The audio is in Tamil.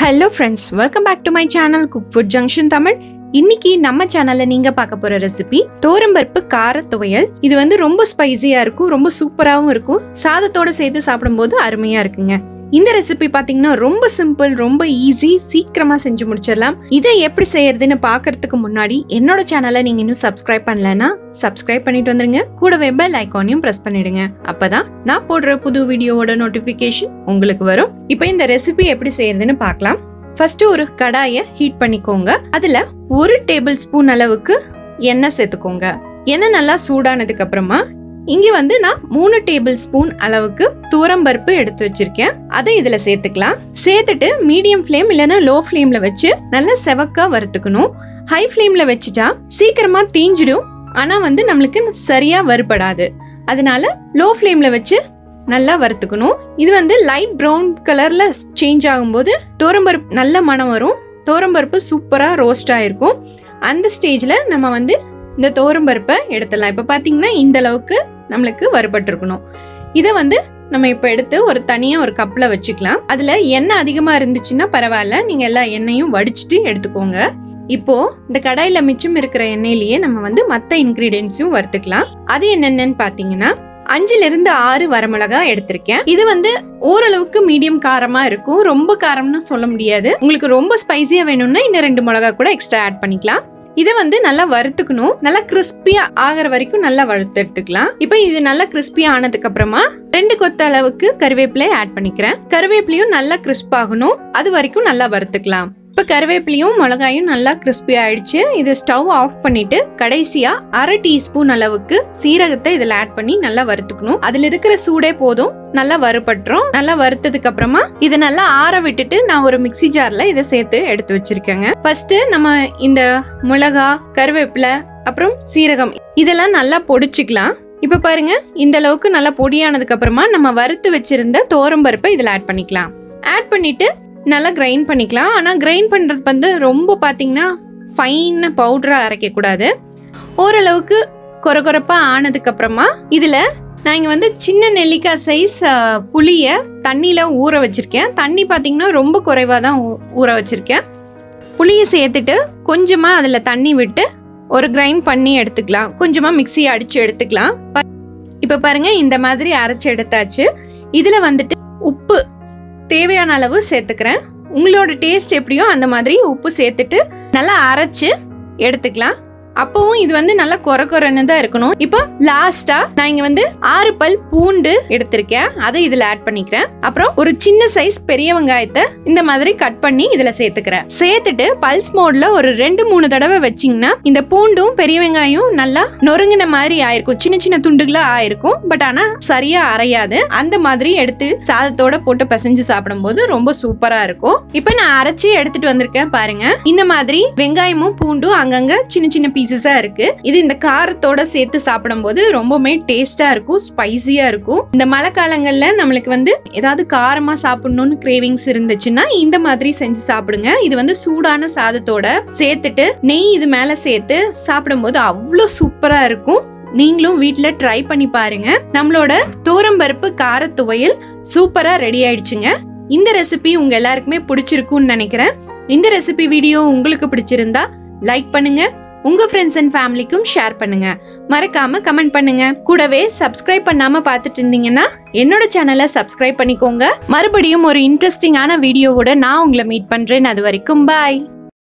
hello friends welcome back to my channel cook food junction Tamil இன்னைக்கு நம்ம சேனல்ல நீங்க பார்க்க போற ரெசிபி தோரம்பருப்பு கார துவையல் இது வந்து ரொம்ப ஸ்பைசியா இருக்கும் ரொம்ப சூப்பராகவும் இருக்கும் சாதத்தோட சேர்த்து சாப்பிடும்போது அருமையா இருக்குங்க இந்த ரெசிபி பாத்தீங்கன்னா ரொம்ப சிம்பிள் ரொம்ப ஈஸி சீக்கிரமா செஞ்சு முடிச்சிடலாம் இதை எப்படி செய்யறதுன்னு பாக்குறதுக்கு முன்னாடி என்னோட சேனலை நீங்க இன்னும் சப்ஸ்கிரைப் பண்ணலன்னா சப்ஸ்கிரைப் பண்ணிட்டு வந்துருங்க கூடவே பெல் ஐக்கானையும் பிரஸ் பண்ணிடுங்க அப்பதான் நான் போடுற புது வீடியோவோட நோட்டிபிகேஷன் உங்களுக்கு வரும் இப்போ இந்த ரெசிபி எப்படி செய்யறதுன்னு பார்க்கலாம் ஃபர்ஸ்ட் ஒரு கடாயை ஹீட் பண்ணிக்கோங்க அதுல ஒரு டேபிள் ஸ்பூன் அளவுக்கு எண்ணெய் சேர்த்துக்கோங்க எண்ணெய் நல்லா சூடானதுக்கு அப்புறமா இங்க வந்து நான் மூணு டேபிள் ஸ்பூன் அளவுக்கு தூரம்பருப்பு எடுத்து வச்சிருக்கேன் அதை இதுல சேர்த்துக்கலாம் சேர்த்துட்டு மீடியம் ஃப்ளேம் இல்லைன்னா லோ ஃப்ளேம்ல வச்சு நல்லா செவக்கா வறுத்துக்கணும் ஹை ஃப்ளேம்ல வச்சுட்டா சீக்கிரமா தீஞ்சிடும் ஆனா வந்து நம்மளுக்கு சரியா வறுபடாது அதனால லோ ஃப்ளேம்ல வச்சு நல்லா வறுத்துக்கணும் இது வந்து லைட் ப்ரௌன் கலர்ல சேஞ்ச் ஆகும்போது தோரம்பருப்பு நல்ல மனம் வரும் தோரம்பருப்பு சூப்பரா ரோஸ்ட் ஆயிருக்கும் அந்த ஸ்டேஜ்ல நம்ம வந்து இந்த தோரம்பருப்பை எடுத்துடலாம் இப்போ பார்த்தீங்கன்னா இந்த அளவுக்கு நம்மளுக்கு வறுபட்டிருக்கணும் இதை வந்து நம்ம இப்போ எடுத்து ஒரு தனியாக ஒரு கப்பில் வச்சுக்கலாம் அதில் எண்ணெய் அதிகமாக இருந்துச்சுன்னா பரவாயில்ல நீங்கள் எல்லா எண்ணெயும் வடிச்சிட்டு எடுத்துக்கோங்க இப்போ இந்த கடாயில மிச்சம் இருக்கிற எண்ணெயிலேயே நம்ம வந்து மற்ற இன்கிரீடியன்ஸும் வறுத்துக்கலாம் அது என்னென்னு பார்த்தீங்கன்னா அஞ்சுல இருந்து ஆறு வரமிளகா எடுத்திருக்கேன் இது வந்து ஓரளவுக்கு மீடியம் காரமா இருக்கும் ரொம்ப காரம்னு சொல்ல முடியாது உங்களுக்கு ரொம்ப ஸ்பைசியா வேணும்னா இன்னும் ரெண்டு மிளகா கூட எக்ஸ்ட்ரா ஆட் பண்ணிக்கலாம் இதை வந்து நல்லா வறுத்துக்கணும் நல்லா கிறிஸ்பியா ஆகிற வரைக்கும் நல்லா வறுத்து எடுத்துக்கலாம் இப்போ இது நல்லா கிறிஸ்பியா ஆனதுக்கு அப்புறமா ரெண்டு கொத்த அளவுக்கு கருவேப்பிலை ஆட் பண்ணிக்கிறேன் கருவேப்பிலையும் நல்லா கிறிஸ்ப் ஆகணும் அது வரைக்கும் நல்லா வறுத்துக்கலாம் இப்போ கருவேப்பிலையும் மிளகாயும் நல்லா கிறிஸ்பி ஆயிடுச்சு இது ஸ்டவ் ஆஃப் பண்ணிட்டு கடைசியா அரை டீஸ்பூன் அளவுக்கு சீரகத்தை இதுல ஆட் பண்ணி நல்லா வறுத்துக்கணும் அதுல இருக்கிற சூடே போதும் நல்லா வறுபட்டுரும் நல்லா வறுத்ததுக்கு அப்புறமா இதை நல்லா ஆற விட்டுட்டு நான் ஒரு மிக்ஸி ஜார்ல இதை சேர்த்து எடுத்து வச்சிருக்கேங்க ஃபர்ஸ்ட் நம்ம இந்த மிளகா கருவேப்பிலை அப்புறம் சீரகம் இதெல்லாம் நல்லா பொடிச்சுக்கலாம் இப்ப பாருங்க இந்த அளவுக்கு நல்லா பொடியானதுக்கு அப்புறமா நம்ம வறுத்து வச்சிருந்த தோரம்பருப்பை இதுல ஆட் பண்ணிக்கலாம் ஆட் பண்ணிட்டு நல்லா கிரைண்ட் பண்ணிக்கலாம் ஆனால் கிரைண்ட் பண்ணுறது வந்து ரொம்ப பார்த்தீங்கன்னா ஃபைனாக பவுடராக அரைக்கக்கூடாது ஓரளவுக்கு கொர கொரப்பாக ஆனதுக்கப்புறமா இதில் நான் இங்கே வந்து சின்ன நெல்லிக்காய் சைஸ் புளியை தண்ணியில் ஊற வச்சுருக்கேன் தண்ணி பார்த்தீங்கன்னா ரொம்ப குறைவாக தான் ஊற வச்சுருக்கேன் புளியை சேர்த்துட்டு கொஞ்சமாக அதில் தண்ணி விட்டு ஒரு கிரைண்ட் பண்ணி எடுத்துக்கலாம் கொஞ்சமாக மிக்சியை அடித்து எடுத்துக்கலாம் இப்போ பாருங்க இந்த மாதிரி அரைச்சி எடுத்தாச்சு இதில் வந்துட்டு உப்பு தேவையான அளவு சேர்த்துக்கிறேன் உங்களோட டேஸ்ட் எப்படியோ அந்த மாதிரி உப்பு சேர்த்துட்டு நல்லா அரைச்சு எடுத்துக்கலாம் அப்பவும் இது வந்து நல்லா கொர கொரன்னு தான் இருக்கணும் இப்போ லாஸ்டா நான் இங்க வந்து ஆறு பல் பூண்டு எடுத்திருக்கேன் அதை இதுல ஆட் பண்ணிக்கிறேன் அப்புறம் ஒரு சின்ன சைஸ் பெரிய வெங்காயத்தை இந்த மாதிரி கட் பண்ணி இதுல சேர்த்துக்கிறேன் சேர்த்துட்டு பல்ஸ் மோட்ல ஒரு ரெண்டு மூணு தடவை வச்சிங்கன்னா இந்த பூண்டும் பெரிய வெங்காயம் நல்லா நொறுங்கின மாதிரி ஆயிருக்கும் சின்ன சின்ன துண்டுகளா ஆயிருக்கும் பட் ஆனா சரியா அரையாது அந்த மாதிரி எடுத்து சாதத்தோட போட்டு பிசைஞ்சு சாப்பிடும்போது ரொம்ப சூப்பரா இருக்கும் இப்போ நான் அரைச்சி எடுத்துட்டு வந்திருக்கேன் பாருங்க இந்த மாதிரி வெங்காயமும் பூண்டும் அங்கங்க சின்ன சின்ன பீசஸா இருக்கு இது இந்த காரத்தோட சேர்த்து சாப்பிடும்போது ரொம்பவுமே டேஸ்டா இருக்கும் ஸ்பைசியா இருக்கும் இந்த மழை காலங்கள்ல நம்மளுக்கு வந்து ஏதாவது காரமா சாப்பிடணும்னு கிரேவிங்ஸ் இருந்துச்சுன்னா இந்த மாதிரி செஞ்சு சாப்பிடுங்க இது வந்து சூடான சாதத்தோட சேர்த்துட்டு நெய் இது மேல சேர்த்து சாப்பிடும்போது அவ்வளோ சூப்பரா இருக்கும் நீங்களும் வீட்டில் ட்ரை பண்ணி பாருங்க நம்மளோட தோரம்பருப்பு கார துவையல் சூப்பரா ரெடி ஆயிடுச்சுங்க இந்த ரெசிபி உங்க எல்லாருக்குமே பிடிச்சிருக்கும்னு நினைக்கிறேன் இந்த ரெசிபி வீடியோ உங்களுக்கு பிடிச்சிருந்தா லைக் பண்ணுங்க உங்க ஃப்ரெண்ட்ஸ் அண்ட் ஃபேமிலிக்கும் ஷேர் பண்ணுங்க மறக்காம கமெண்ட் பண்ணுங்க கூடவே சப்ஸ்கிரைப் பண்ணாம பார்த்துட்டு இருந்தீங்கன்னா என்னோட சேனலை சப்ஸ்கிரைப் பண்ணிக்கோங்க மறுபடியும் ஒரு இன்ட்ரெஸ்டிங்கான வீடியோவோட நான் உங்களை மீட் பண்றேன் அது வரைக்கும் பாய்